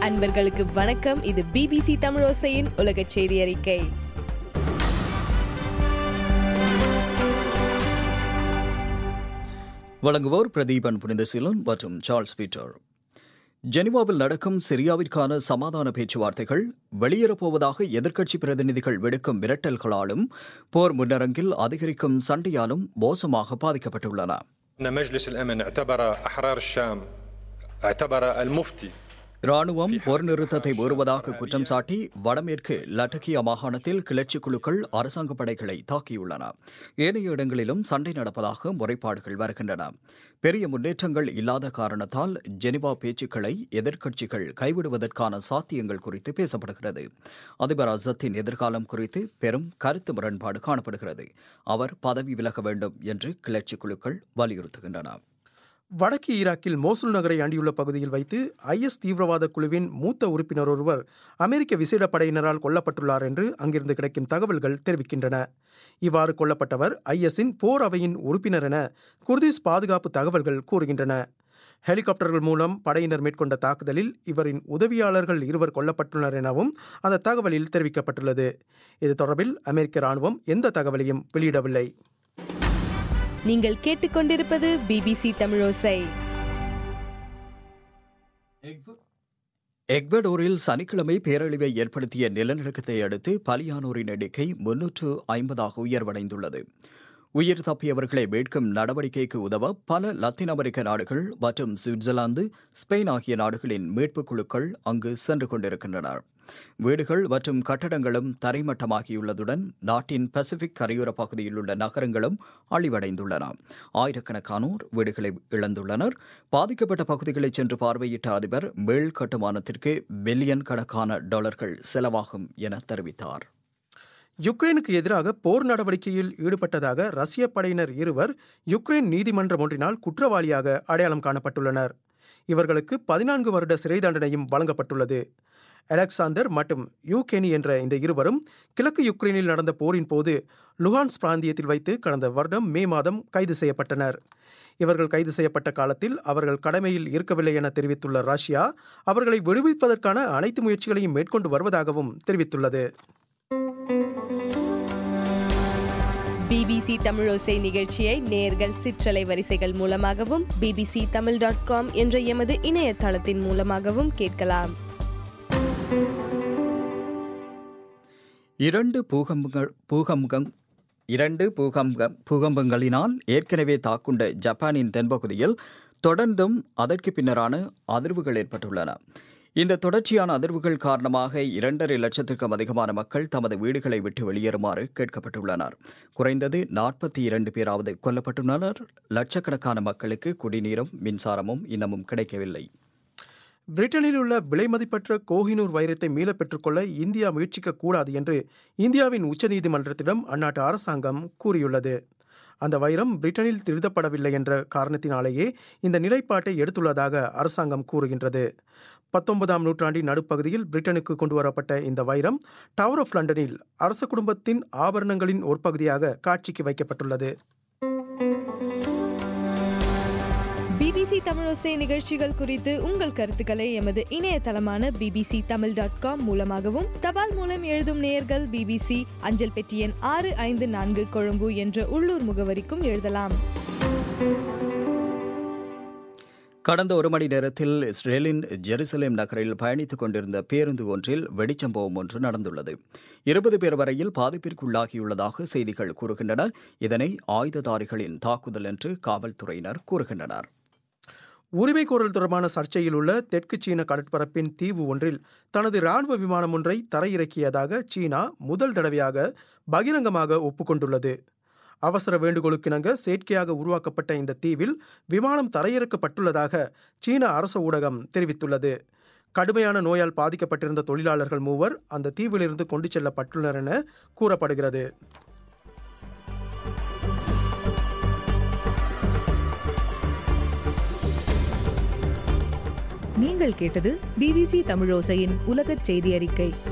அன்பர்களுக்கு வணக்கம் இது பிபிசி தமிழோசையின் உலக செய்தி அறிக்கை வழங்குவோர் பிரதீபன் புனிதசீலன் மற்றும் சார்ல்ஸ் பீட்டர் ஜெனிவாவில் நடக்கும் சிரியாவிற்கான சமாதான பேச்சுவார்த்தைகள் வெளியேறப்போவதாக எதிர்க்கட்சி பிரதிநிதிகள் விடுக்கும் மிரட்டல்களாலும் போர் முன்னரங்கில் அதிகரிக்கும் சண்டையாலும் மோசமாக பாதிக்கப்பட்டுள்ளன أن مجلس الأمن اعتبر أحرار الشام اعتبر المفتي ராணுவம் போர் நிறுத்தத்தை மீறுவதாக குற்றம் சாட்டி வடமேற்கு லட்டக்கியா மாகாணத்தில் கிளர்ச்சி குழுக்கள் அரசாங்க படைகளை தாக்கியுள்ளன ஏனைய இடங்களிலும் சண்டை நடப்பதாக முறைப்பாடுகள் வருகின்றன பெரிய முன்னேற்றங்கள் இல்லாத காரணத்தால் ஜெனிவா பேச்சுக்களை எதிர்க்கட்சிகள் கைவிடுவதற்கான சாத்தியங்கள் குறித்து பேசப்படுகிறது அதிபர் அசத்தின் எதிர்காலம் குறித்து பெரும் கருத்து முரண்பாடு காணப்படுகிறது அவர் பதவி விலக வேண்டும் என்று கிளர்ச்சி குழுக்கள் வலியுறுத்துகின்றன வடக்கு ஈராக்கில் மோசுல் நகரை அண்டியுள்ள பகுதியில் வைத்து ஐஎஸ் தீவிரவாத குழுவின் மூத்த உறுப்பினர் ஒருவர் அமெரிக்க விசேட படையினரால் கொல்லப்பட்டுள்ளார் என்று அங்கிருந்து கிடைக்கும் தகவல்கள் தெரிவிக்கின்றன இவ்வாறு கொல்லப்பட்டவர் ஐஎஸ்ஸின் போர் அவையின் உறுப்பினர் என குர்திஸ் பாதுகாப்பு தகவல்கள் கூறுகின்றன ஹெலிகாப்டர்கள் மூலம் படையினர் மேற்கொண்ட தாக்குதலில் இவரின் உதவியாளர்கள் இருவர் கொல்லப்பட்டுள்ளனர் எனவும் அந்த தகவலில் தெரிவிக்கப்பட்டுள்ளது இது தொடர்பில் அமெரிக்க ராணுவம் எந்த தகவலையும் வெளியிடவில்லை நீங்கள் கேட்டுக்கொண்டிருப்பது பிபிசி தமிழோசை எக்வடோரில் சனிக்கிழமை பேரழிவை ஏற்படுத்திய நிலநடுக்கத்தை அடுத்து பலியானோரின் எண்ணிக்கை முன்னூற்று ஐம்பதாக உயர்வடைந்துள்ளது உயிர் தப்பியவர்களை மீட்கும் நடவடிக்கைக்கு உதவ பல லத்தீன் அமெரிக்க நாடுகள் மற்றும் சுவிட்சர்லாந்து ஸ்பெயின் ஆகிய நாடுகளின் மீட்புக் குழுக்கள் அங்கு சென்று கொண்டிருக்கின்றன வீடுகள் மற்றும் கட்டடங்களும் தரைமட்டமாகியுள்ளதுடன் நாட்டின் பசிபிக் கரையோர பகுதியில் உள்ள நகரங்களும் அழிவடைந்துள்ளன ஆயிரக்கணக்கானோர் வீடுகளை இழந்துள்ளனர் பாதிக்கப்பட்ட பகுதிகளை சென்று பார்வையிட்ட அதிபர் மேல் கட்டுமானத்திற்கு பில்லியன் கணக்கான டாலர்கள் செலவாகும் என தெரிவித்தார் யுக்ரைனுக்கு எதிராக போர் நடவடிக்கையில் ஈடுபட்டதாக ரஷ்ய படையினர் இருவர் யுக்ரைன் நீதிமன்றம் ஒன்றினால் குற்றவாளியாக அடையாளம் காணப்பட்டுள்ளனர் இவர்களுக்கு பதினான்கு வருட சிறை தண்டனையும் வழங்கப்பட்டுள்ளது அலெக்சாந்தர் மற்றும் யூகெனி என்ற இந்த இருவரும் கிழக்கு யுக்ரைனில் நடந்த போரின் போது லுஹான்ஸ் பிராந்தியத்தில் வைத்து கடந்த வருடம் மே மாதம் கைது செய்யப்பட்டனர் இவர்கள் கைது செய்யப்பட்ட காலத்தில் அவர்கள் கடமையில் இருக்கவில்லை என தெரிவித்துள்ள ரஷ்யா அவர்களை விடுவிப்பதற்கான அனைத்து முயற்சிகளையும் மேற்கொண்டு வருவதாகவும் தெரிவித்துள்ளது பிபிசி தமிழோசை நிகழ்ச்சியை நேர்கள் சிற்றலை வரிசைகள் மூலமாகவும் பிபிசி தமிழ் டாட் காம் என்ற எமது இணையதளத்தின் மூலமாகவும் கேட்கலாம் இரண்டு பூகம்பங்கள் பூகம்பம் இரண்டு பூகம்ப பூகம்பங்களினால் ஏற்கனவே தாக்குண்ட ஜப்பானின் தென்பகுதியில் தொடர்ந்தும் அதற்கு பின்னரான அதிர்வுகள் ஏற்பட்டுள்ளன இந்த தொடர்ச்சியான அதிர்வுகள் காரணமாக இரண்டரை லட்சத்திற்கும் அதிகமான மக்கள் தமது வீடுகளை விட்டு வெளியேறுமாறு கேட்கப்பட்டுள்ளனர் குறைந்தது நாற்பத்தி இரண்டு பேராவது கொல்லப்பட்டுள்ளனர் லட்சக்கணக்கான மக்களுக்கு குடிநீரும் மின்சாரமும் இன்னமும் கிடைக்கவில்லை பிரிட்டனில் உள்ள விலைமதிப்பற்ற கோஹினூர் வைரத்தை மீளப் பெற்றுக்கொள்ள இந்தியா முயற்சிக்க கூடாது என்று இந்தியாவின் உச்சநீதிமன்றத்திடம் அந்நாட்டு அரசாங்கம் கூறியுள்ளது அந்த வைரம் பிரிட்டனில் திருத்தப்படவில்லை என்ற காரணத்தினாலேயே இந்த நிலைப்பாட்டை எடுத்துள்ளதாக அரசாங்கம் கூறுகின்றது பத்தொன்பதாம் நூற்றாண்டின் நடுப்பகுதியில் பிரிட்டனுக்கு கொண்டு வரப்பட்ட இந்த வைரம் டவர் ஆஃப் லண்டனில் அரச குடும்பத்தின் ஆபரணங்களின் ஒரு பகுதியாக காட்சிக்கு வைக்கப்பட்டுள்ளது பிபிசி தமிழோசை நிகழ்ச்சிகள் குறித்து உங்கள் கருத்துக்களை எமது இணையதளமான பிபிசி தமிழ் டாட் காம் மூலமாகவும் தபால் மூலம் எழுதும் நேயர்கள் பிபிசி அஞ்சல் பெட்டி எண் ஆறு ஐந்து நான்கு கொழும்பு என்ற உள்ளூர் முகவரிக்கும் எழுதலாம் கடந்த ஒரு மணி நேரத்தில் இஸ்ரேலின் ஜெருசலேம் நகரில் பயணித்துக் கொண்டிருந்த பேருந்து ஒன்றில் வெடிச்சம்பவம் ஒன்று நடந்துள்ளது இருபது பேர் வரையில் பாதிப்பிற்குள்ளாகியுள்ளதாக செய்திகள் கூறுகின்றன இதனை ஆயுததாரிகளின் தாக்குதல் என்று காவல்துறையினர் கூறுகின்றனர் உரிமை கோரல் தொடர்பான சர்ச்சையில் உள்ள தெற்கு சீன கடற்பரப்பின் தீவு ஒன்றில் தனது ராணுவ விமானம் ஒன்றை தரையிறக்கியதாக சீனா முதல் தடவையாக பகிரங்கமாக ஒப்புக்கொண்டுள்ளது அவசர வேண்டுகோளுக்கிணங்க செயற்கையாக உருவாக்கப்பட்ட இந்த தீவில் விமானம் தரையிறக்கப்பட்டுள்ளதாக சீன அரச ஊடகம் தெரிவித்துள்ளது கடுமையான நோயால் பாதிக்கப்பட்டிருந்த தொழிலாளர்கள் மூவர் அந்த தீவிலிருந்து கொண்டு செல்லப்பட்டுள்ளனர் என கூறப்படுகிறது நீங்கள் கேட்டது பிபிசி தமிழோசையின் உலகச் செய்தி அறிக்கை